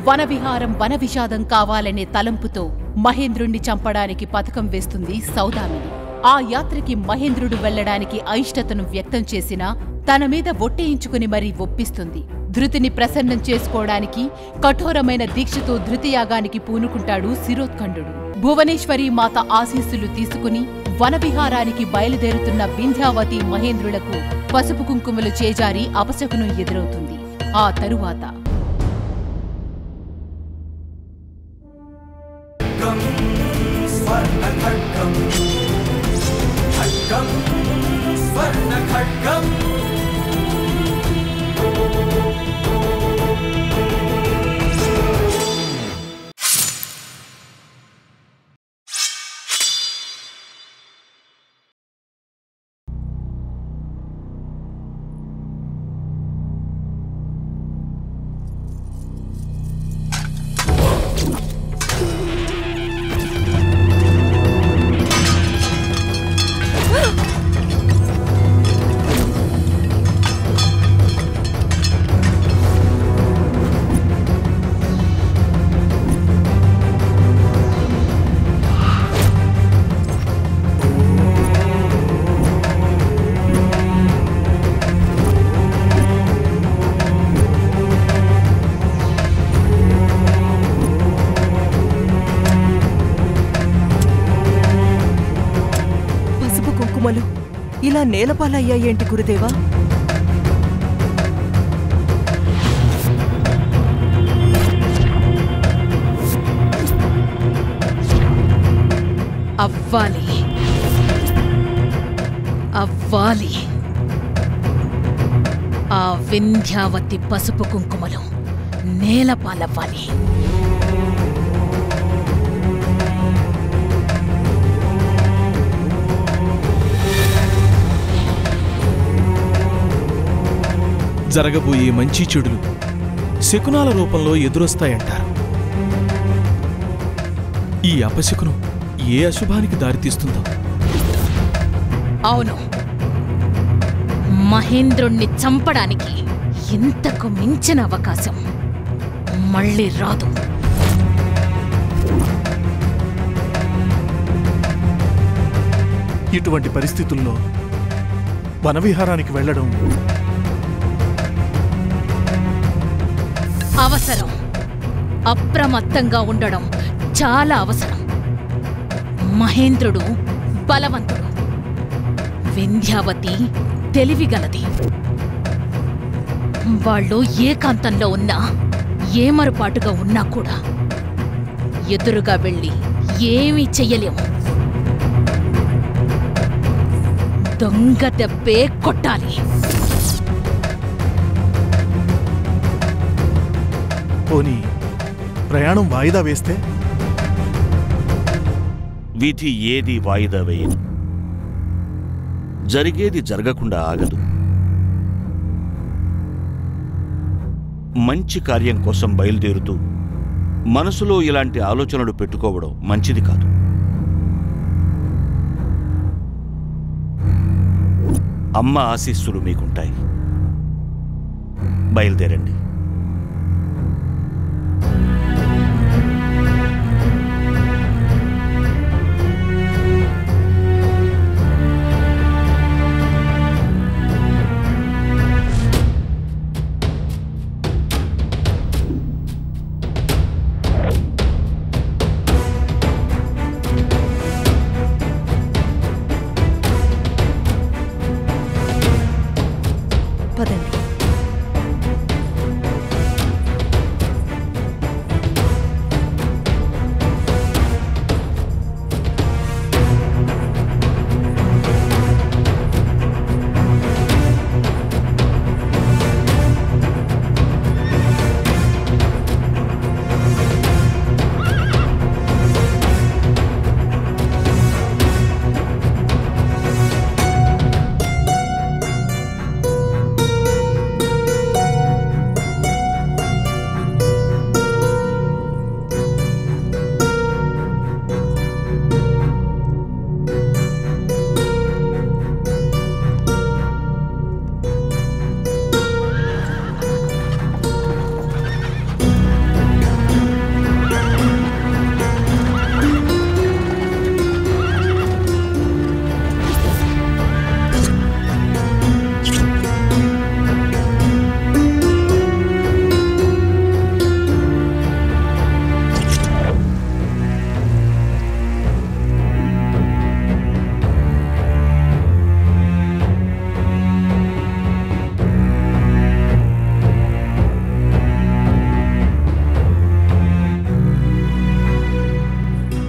వనవిహారం వన విషాదం కావాలనే తలంపుతో మహేంద్రుణ్ణి చంపడానికి పథకం వేస్తుంది సౌదామిని ఆ యాత్రకి మహేంద్రుడు వెళ్లడానికి అయిష్టతను వ్యక్తం చేసినా తన మీద ఒట్టేయించుకుని మరీ ఒప్పిస్తుంది ధృతిని ప్రసన్నం చేసుకోవడానికి కఠోరమైన దీక్షతో ధృతియాగానికి పూనుకుంటాడు శిరోత్కండు భువనేశ్వరి మాత ఆశీస్సులు తీసుకుని వనవిహారానికి బయలుదేరుతున్న వింధ్యావతి మహేంద్రులకు పసుపు కుంకుమలు చేజారి అపశకునం ఎదురవుతుంది ఆ తరువాత स्वर्णखड्गम् खड्गम् स्वर्णखड्गम् పసుపు కుంకుమలు ఇలా నేలపాలయ్యాయేంటి గురుదేవా అవ్వాలి అవ్వాలి ఆ వింధ్యావతి పసుపు కుంకుమలు నేలపాలవ్వాలి జరగబోయే మంచి చెడులు శకునాల రూపంలో ఎదురొస్తాయంటారు ఈ అపశకునం ఏ అశుభానికి దారితీస్తుందో అవును మహేంద్రుణ్ణి చంపడానికి ఇంతకు మించిన అవకాశం మళ్ళీ రాదు ఇటువంటి పరిస్థితుల్లో వనవిహారానికి వెళ్ళడం అవసరం అప్రమత్తంగా ఉండడం చాలా అవసరం మహేంద్రుడు బలవంతుడు వింధ్యావతి తెలివిగలది వాళ్ళు ఏకాంతంలో ఉన్నా ఏమరుపాటుగా ఉన్నా కూడా ఎదురుగా వెళ్ళి ఏమీ చెయ్యలేం దొంగ దెబ్బే కొట్టాలి పోనీ ప్రయాణం వాయిదా వేస్తే విధి ఏది వాయిదా వేయదు జరిగేది జరగకుండా ఆగదు మంచి కార్యం కోసం బయలుదేరుతూ మనసులో ఇలాంటి ఆలోచనలు పెట్టుకోవడం మంచిది కాదు అమ్మ ఆశీస్సులు మీకుంటాయి బయలుదేరండి పదండి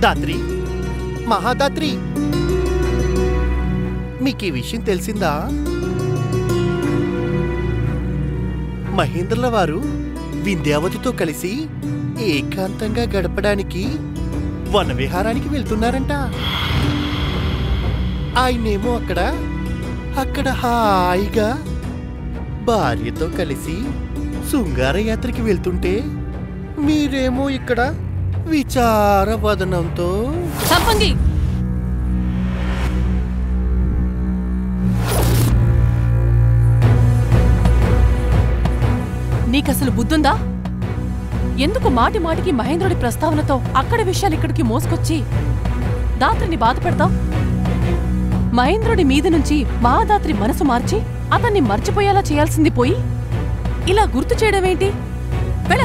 దాత్రి మహాదాత్రి మీకు ఈ విషయం తెలిసిందా మహేంద్రుల వారు వింధ్యావతితో కలిసి ఏకాంతంగా గడపడానికి వన విహారానికి వెళ్తున్నారంట ఆయనేమో అక్కడ అక్కడ హాయిగా భార్యతో కలిసి శృంగార యాత్రకి వెళ్తుంటే మీరేమో ఇక్కడ విచార వదనంతో సంపంగి నీకసలు బుద్ధుందా ఎందుకు మాటి మాటికి మహేంద్రుడి ప్రస్తావనతో అక్కడి విషయాలు ఇక్కడికి మోసుకొచ్చి దాత్రిని బాధ పెడతావు మహేంద్రుడి మీద నుంచి మహాదాత్రి మనసు మార్చి అతన్ని మర్చిపోయేలా చేయాల్సింది పోయి ఇలా గుర్తు చేయడమేంటి వెళ్ళ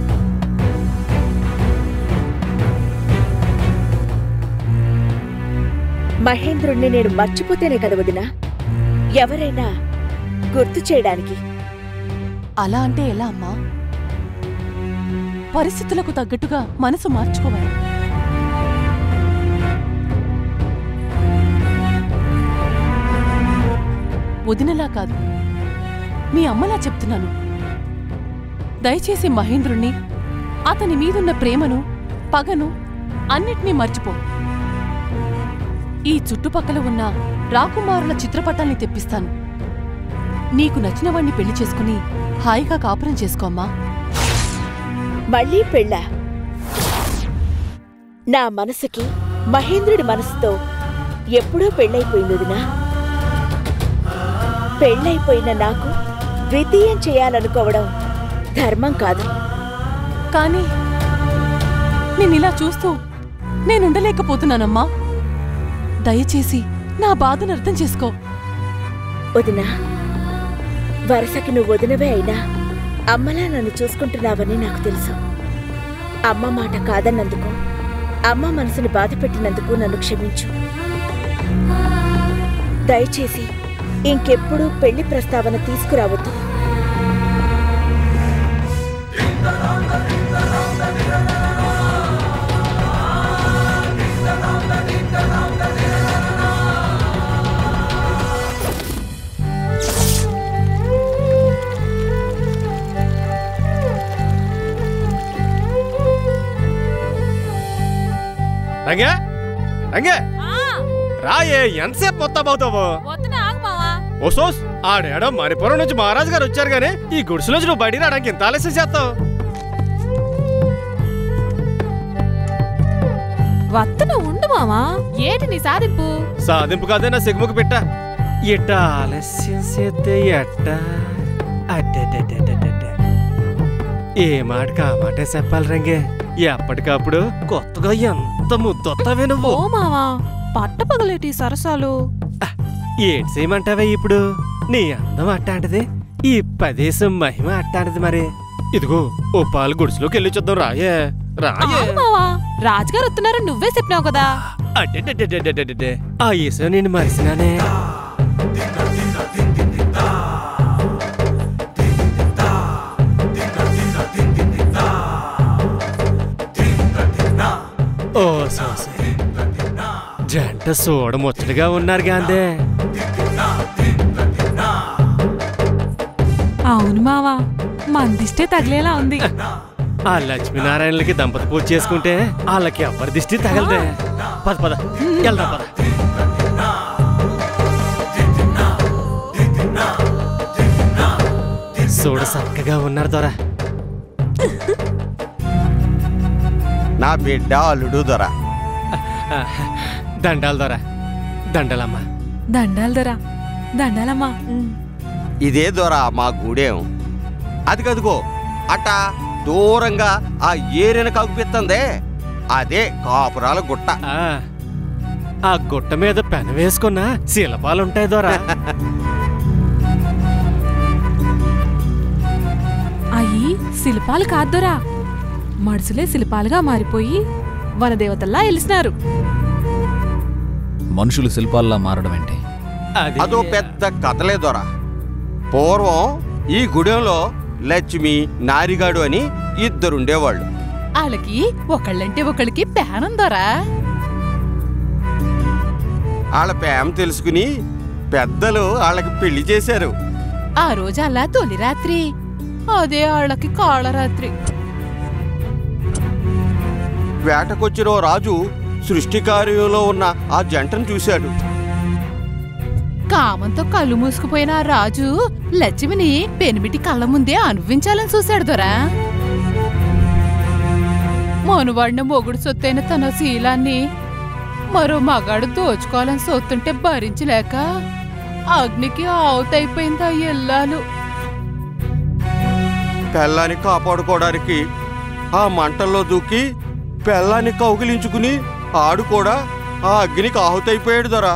మహేంద్రుణ్ణి నేను మర్చిపోతేనే కదా వదినా ఎవరైనా గుర్తు చేయడానికి అలా అంటే ఎలా అమ్మా పరిస్థితులకు తగ్గట్టుగా మనసు మార్చుకోవాలి వదినలా కాదు మీ అమ్మలా చెప్తున్నాను దయచేసి మహేంద్రుణ్ణి అతని మీదున్న ప్రేమను పగను అన్నిటినీ మర్చిపో ఈ చుట్టుపక్కల ఉన్న రాకుమారుల చిత్రపటాల్ని తెప్పిస్తాను నీకు నచ్చిన వాణ్ణి పెళ్లి చేసుకుని హాయిగా కాపురం చేసుకోమ్మా మళ్ళీ పెళ్ళ నా మనసుకి మహేంద్రుడి మనసుతో ఎప్పుడో పెళ్ళైపోయింది వదినా పెళ్ళైపోయిన నాకు ద్వితీయం చేయాలనుకోవడం ధర్మం కాదు కానీ నేనిలా చూస్తూ నేనుండలేకపోతున్నానమ్మా దయచేసి నా బాధను అర్థం చేసుకో వదినా వరసకి నువ్వు వదినవే అయినా అమ్మలా నన్ను చూసుకుంటున్నావని నాకు తెలుసు అమ్మ మాట కాదన్నందుకు అమ్మ మనసుని బాధ పెట్టినందుకు నన్ను క్షమించు దయచేసి ఇంకెప్పుడూ పెళ్లి ప్రస్తావన తీసుకురావద్దు రంగే రంగే రాయే ఎంతసేపు మొత్తం అవుతావు ఓ సోస్ ఆడేడో మణిపురం నుంచి మహారాజు గారు వచ్చారు గానీ ఈ గుడిసె నుంచి నువ్వు బయటికి రావడానికి ఇంత ఆలస్యం చేస్తావు వత్తన ఉండు మావా ఏటి నీ సాధింపు సాధింపు కాదే నా సిగ్గుముకు పెట్ట ఎట్ట ఆలస్యం చేస్తే ఎట్ట అడ్డడ్డడ్డడ్డడ్డ. ఏ మాటకి ఆ మాటే చెప్పాలి రంగే ఎప్పటికప్పుడు కొత్తగా ఎంత ముద్దొత్తావే నువ్వు ఓ మావా పట్టపగలేటి సరసాలు ఏం చేయమంటావే ఇప్పుడు నీ అందం అట్టాంటిది ఈ ప్రదేశం మహిమ అట్టాంటిది మరి ఇదిగో ఓ పాలు గుడిసెలోకి వెళ్ళి చూద్దాం రాయే రాయే ఆగు మావా రాజుగారు వస్తున్నారని నువ్వే చెప్పినావు కదా అడ్డడ్డడ్డడ్డడ్డడ్డే. ఆ ఈసో నేను మరిసినానే ఓ సోసే జంట సోడ ముచ్చటగా ఉన్నారు గాందే అవును మావా మందిష్టే తగిలేలా ఉంది ఆ లక్ష్మీనారాయణలకి దంపతి పూజ చేసుకుంటే వాళ్ళకి ఎవరి దిష్టి తగలదే పద పద వెళ్దాం పద చూడ చక్కగా ఉన్నారు దొర నా బిడ్డ అల్లుడు దొర దండాలు దొర దండలమ్మా దండాలు దొరా దండాలమ్మా ఇదే దొర మా గూడెం అది కదుగో అట దూరంగా ఆ ఏరిన కగుపిత్తందే అదే కాపురాల గుట్ట ఆ, ఆ గుట్ట మీద పెన వేసుకున్న శిల్పాలుంటాయి దొరా అయ్యి శిల్పాలు కాద్దొరా మడుసులే శిల్పాలుగా మారిపోయి వనదేవతల్లా ఎలిసినారు మనుషులు శిల్పాల్లా మారడం ఏంటి అది అదో పెద్ద కథలే దొర పూర్వం ఈ గుడెంలో లక్ష్మి నారిగాడు అని ఇద్దరుండేవాళ్ళు వాళ్ళకి ఒకళ్ళంటే ఒకళ్ళకి పేనం దొరా వాళ్ళ ప్రేమ తెలుసుకుని పెద్దలు వాళ్ళకి పెళ్లి చేశారు ఆ రోజు అలా తొలి రాత్రి అదే వాళ్ళకి కాళరాత్రి వేటకొచ్చిన ఓ రాజు సృష్టి కార్యంలో ఉన్న ఆ జంటను చూశాడు కామంతో కళ్ళు మూసుకుపోయిన ఆ రాజు లక్ష్మిని పెనిమిటి కళ్ళ ముందే అనుభవించాలని చూశాడు దొరా మనువాడిన మొగుడు సొత్తైన తన శీలాన్ని మరో మగాడు దోచుకోవాలని సొత్తుంటే భరించలేక అగ్నికి ఆవుతైపోయింది ఆ ఎల్లాలు పెళ్ళాన్ని కాపాడుకోవడానికి ఆ మంటల్లో దూకి పెళ్ళాన్ని కౌగిలించుకుని ఆడు కూడా ఆ అగ్నికి ఆహుతైపోయాడు దొరా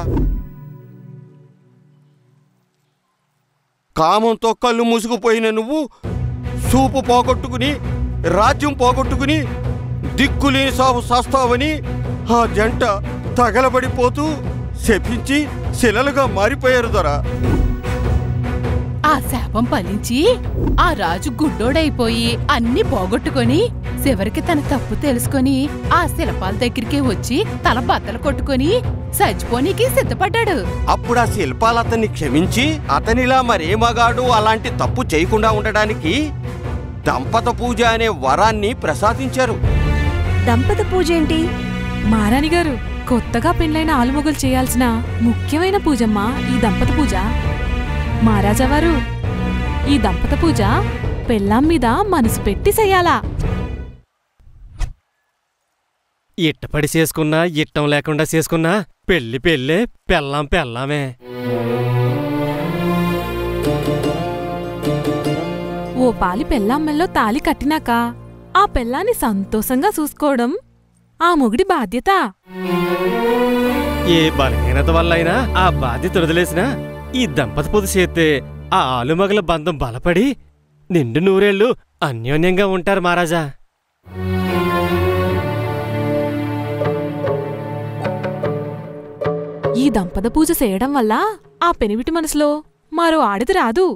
కామంతో కళ్ళు మూసుకుపోయిన నువ్వు చూపు పోగొట్టుకుని రాజ్యం పోగొట్టుకుని దిక్కులేని సాగు సాస్తావని ఆ జంట తగలబడిపోతూ శపించి శిలలుగా మారిపోయారు దొరా ఆ శాపం ఫలించి ఆ రాజు గుడ్డోడైపోయి అన్ని పోగొట్టుకొని చివరికి తన తప్పు తెలుసుకొని ఆ శిల్పాల దగ్గరికి వచ్చి తల బద్దలు కొట్టుకొని చచ్చిపోనీకి సిద్ధపడ్డాడు అప్పుడు ఆ శిల్పాలు అతన్ని క్షమించి అతనిలా మరే మగాడు అలాంటి తప్పు చేయకుండా ఉండడానికి దంపత పూజ అనే వరాన్ని ప్రసాదించారు దంపత పూజ ఏంటి మారాణి గారు కొత్తగా పెండ్లైన ఆలుమొగలు చేయాల్సిన ముఖ్యమైన పూజమ్మా ఈ దంపత పూజ మహారాజా వారు ఈ దంపత పూజ పెళ్ళాం మీద మనసు పెట్టి చెయ్యాలా ఇట్టపడి చేసుకున్నా ఇట్టం లేకుండా చేసుకున్నా పెళ్లి పెళ్ళే పెళ్ళాం పెళ్ళామే ఓ పాలి పెళ్ళామ్మెల్లో తాలి కట్టినాక ఆ పెళ్ళాన్ని సంతోషంగా చూసుకోవడం ఆ మొగుడి బాధ్యత ఏ బలహీనత వల్ల అయినా ఆ బాధ్యత వదిలేసినా ఈ దంపతి పొదు చేస్తే ఆ ఆలుమగల బంధం బలపడి నిండు నూరేళ్లు అన్యోన్యంగా ఉంటారు మహారాజా ఈ దంపత పూజ చేయడం వల్ల ఆ పెనివిటి మనసులో మరో ఆడిది రాదు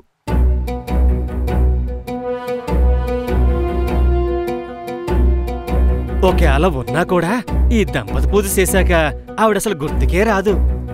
ఒకేళ ఉన్నా కూడా ఈ దంపతి పూజ చేశాక ఆవిడసలు గుర్తుకే రాదు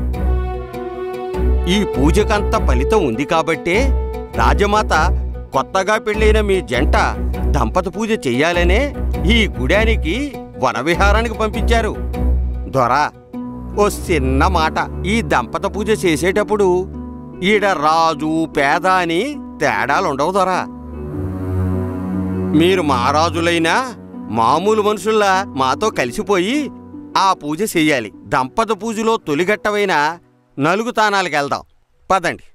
ఈ పూజకంత ఫలితం ఉంది కాబట్టే రాజమాత కొత్తగా పెళ్ళైన మీ జంట దంపత పూజ చెయ్యాలనే ఈ గుడానికి వనవిహారానికి పంపించారు దొరా ఓ చిన్న మాట ఈ దంపత పూజ చేసేటప్పుడు ఈడ రాజు పేద అని తేడాలుండవు దొరా మీరు మహారాజులైనా మామూలు మనుషుల్లా మాతో కలిసిపోయి ఆ పూజ చెయ్యాలి దంపత పూజలో తొలిగట్టవైన నలుగు తానాలకు వెళ్దాం పదండి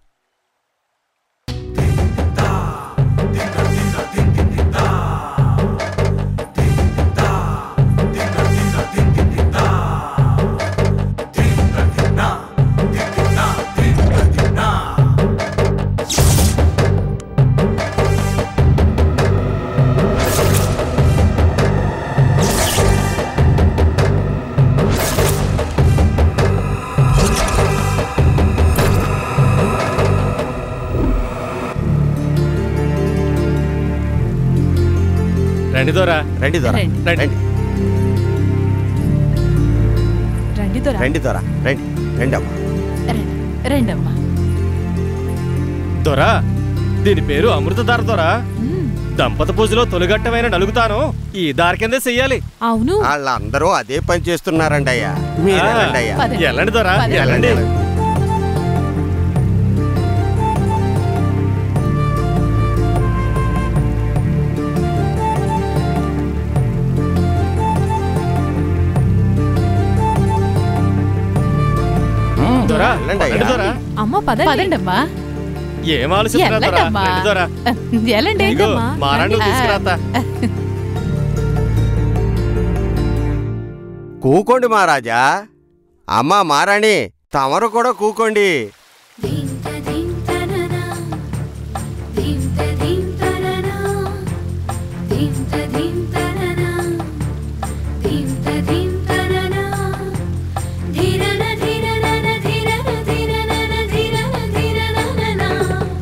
రండి దొరా రండి దొర రండి. రండి రండి దొరా రండి దొర రండి రండి అమ్మా రండి, రండమ్మా దొరా దీని పేరు అమృతధార దొరా దంపత పూజలో తొలిగట్టమైన నలుగుతాను ఈ దారి కిందే చెయ్యాలి అవును వాళ్ళందరూ అదే పని చేస్తున్నారండి అయ్యా మీరు ఆ, వెళ్ళండి అయ్యా పదండి. ఎల్లండి దొరా పదండి. ఎల్లండి దొరా వెళ్ళండి రండి అయ్యా దొరా అమ్మ పదండి పదండమ్మా ఏం ఆలోచిస్తున్నా దొరా ఎల్లండమ్మా రండి దొరా ఎలాంటి ఇగో ఏంటమ్మా? మారాండు రండి. తీసుకురాతా కూకోండి మహారాజా అమ్మా మారాణి తమరు కూడా కూకోండి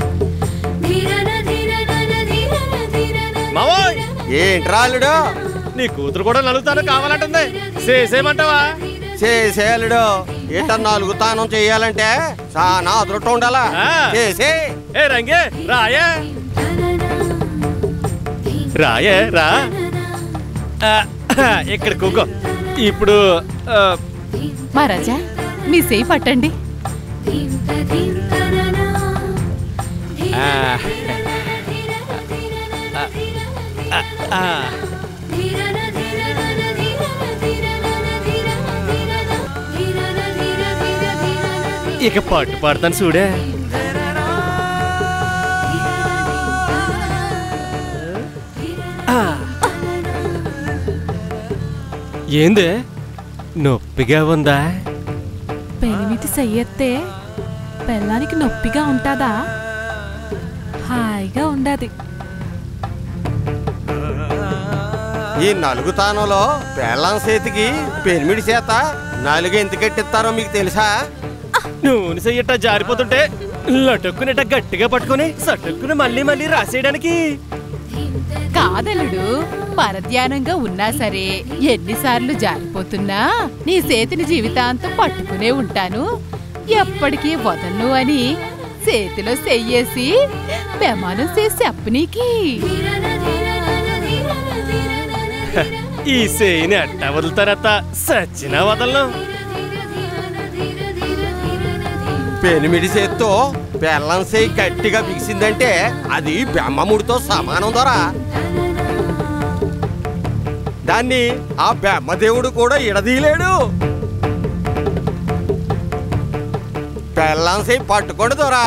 మావోయ్ ఏంట్రాలుడు నీ కూతురు కూడా నలుగుతాను కావాలంటుంది చేసేయమంటావా చేసేయాలడు ఇట నాలుగు తానం చేయాలంటే చాలా అదృష్టం ఉండాలా ఆ. చేసే ఏ రంగే రాయే రాయే రా ఆ, ఇక్కడ కూకో ఇప్పుడు ఆ, మహారాజా మీ చేయి పట్టండి ఆ, ఆ, ఆ, ఇక పట్టు పడతాను చూడే ఆ. ఏందే నొప్పిగా ఉందా పెనిమిటి చెయ్యెత్తే పెళ్ళానికి నొప్పిగా ఉంటుందా హాయిగా ఉండదు ఈ నలుగు తానంలో పెళ్ళం చేతికి పెనిమిడి చేత నాలుగు ఎందుకు కట్టిస్తారో మీకు తెలుసా నూనె చెయ్యట జారిపోతుంటే లటుక్కునట గట్టిగా పట్టుకొని సటుక్కుని మళ్ళీ మళ్ళీ రాసేయడానికి కాదలుడు పరధ్యానంగా ఉన్నా సరే ఎన్నిసార్లు జారిపోతున్నా నీ చేతిని జీవితాంతం పట్టుకునే ఉంటాను ఎప్పటికీ వదలను అని చేతిలో చెయ్యేసి బెమానం చేసి చెప్పు నీకి ఈ సేయిని అట్ట వదులుతారత్త సచ్చిన వదలను పెనిమిడి చేత్తో బెల్లం చేయి గట్టిగా బిగిసిందంటే అది బెమ్మముడితో సమానం దొరా దాన్ని ఆ బెమ్మదేవుడు కూడా ఇడదీయలేడు బెల్లం చేయి పట్టుకోండి దొరా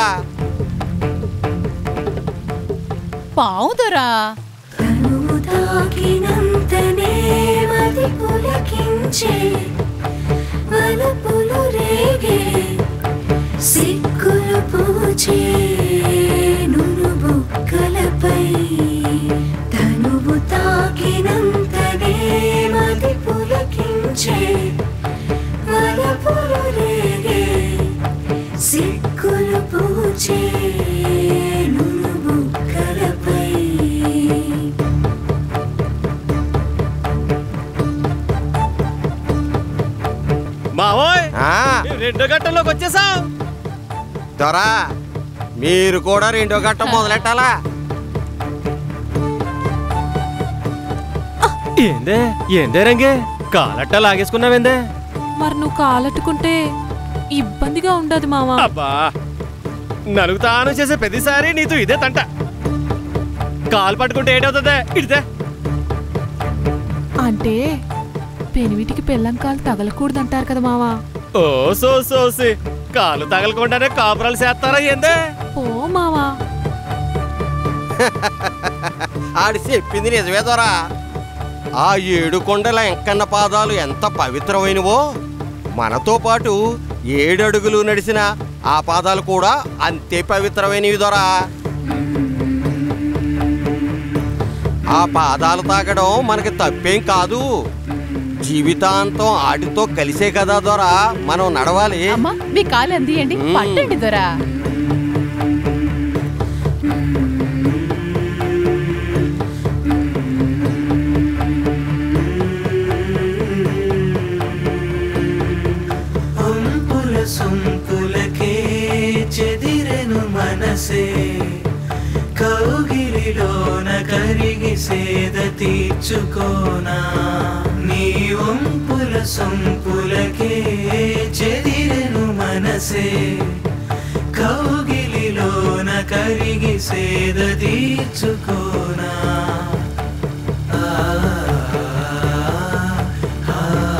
పావుదరా తనువు తాకినంతనే మది పులకించే వలపులు రేగే సిక్కులు పూచే నును బుక్కలపై తనువు తాకినంతనే మది పులకించే వలపులు రేగే సిక్కులు పూచే నును బుక్కలపై మావోయ్ ఆ, మేము రెండో ఘట్టంలోకి వచ్చేసాం దొరా మీరు కూడా రెండో గట్ట మొదలెట్టాలా ఏందే ఏందే రంగే కాలట్ట లాగేసుకున్నావేందే మరి నువ్వు కాలట్టుకుంటే ఇబ్బందిగా ఉండదు మావా అబ్బా నలుగుతాను చేసే ప్రతిసారి నీతో ఇదే తంట కాలు పట్టుకుంటే ఏంటవుతుందే ఇడితే అంటే పెనిమిటికి పెళ్ళం కాలు తగలకూడదంటారు కదా మావా ఓ సో సోసి కాలు తగలకుండానే కాపురాలు చేస్తారా ఏందే ఓ మావా ఆడి చెప్పింది నిజమే దొరా ఆ ఏడు కొండల ఎంకన్న పాదాలు ఎంత పవిత్రమైనవో మనతో పాటు ఏడడుగులు నడిచిన ఆ పాదాలు కూడా అంతే పవిత్రమైనవి దొరా ఆ పాదాలు తాకడం మనకి తప్పేం కాదు జీవితాంతం ఆటితో కలిసే కదా దొరా మనం నడవాలి అమ్మా మీ కాలు అందియండి మ్మ్. పట్టండి దొరా అంపుల సొంపులకే చెదిరెను మనసే కౌగిలిలోన కరిగి సేద తీర్చుకోనా నీ వంపుల సొంపులకే చెదిరెను మనసే కౌగిలిలోన కరిగి సేద తీర్చుకోనా ఆ, ఆ,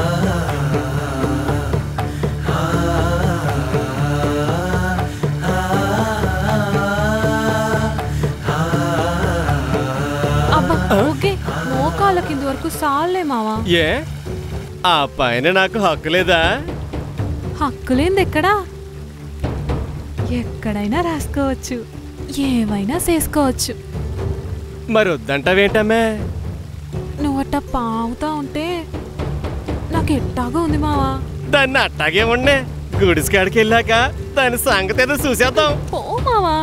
అబ్బా ఓకే మోకాళ్ళ కింద వరకు సాల్లే మావా ఏ ఆ పైన నాకు హక్కు లేదా హక్కులేంది ఎక్కడా ఎక్కడైనా రాసుకోవచ్చు ఏమైనా చేసుకోవచ్చు మరి వద్దంటావేంటమ్మే నువ్వట్ట పావుతా ఉంటే నాకు ఎట్టాగా ఉంది మావా దాన్ని అట్టాగే ఉండే గుడిసికాడికి వెళ్ళాక దాని సంగతి ఏదో చూసేద్దాం పో మావా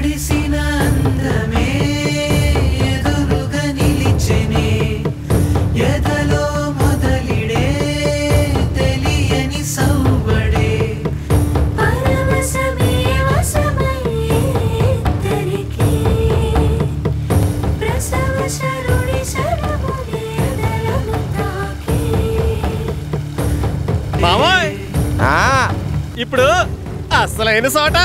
తడిసిన అందమే ఎదురుగా నిలిచెనే ఇప్పుడు అసలైన చోట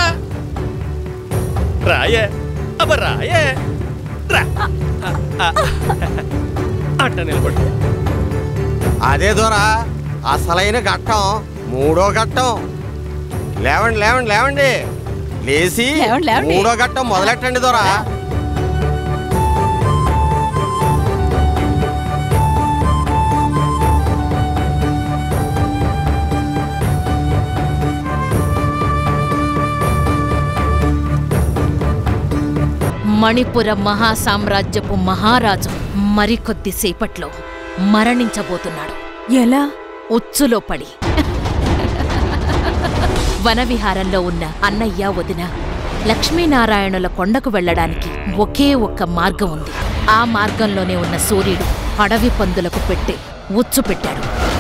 రాయే అబ్బ రాయే రా ఆ, ఆ. అట్ట నిలబడు అదే దొరా అసలైన ఘట్టం మూడో ఘట్టం లేవండి లేవండి లేవండి లేచి లేవండి, లేవండి. మూడో ఘట్టం మొదలెట్టండి దొరా మణిపుర మహాసామ్రాజ్యపు మహారాజు మరికొద్ది సేపట్లో మరణించబోతున్నాడు ఎలా ఉచ్చులో పడి వనవిహారంలో ఉన్న అన్నయ్య వదిన లక్ష్మీనారాయణుల కొండకు వెళ్ళడానికి ఒకే ఒక్క మార్గం ఉంది ఆ మార్గంలోనే ఉన్న సూర్యుడు అడవి పందులకు పెట్టే ఉచ్చు పెట్టాడు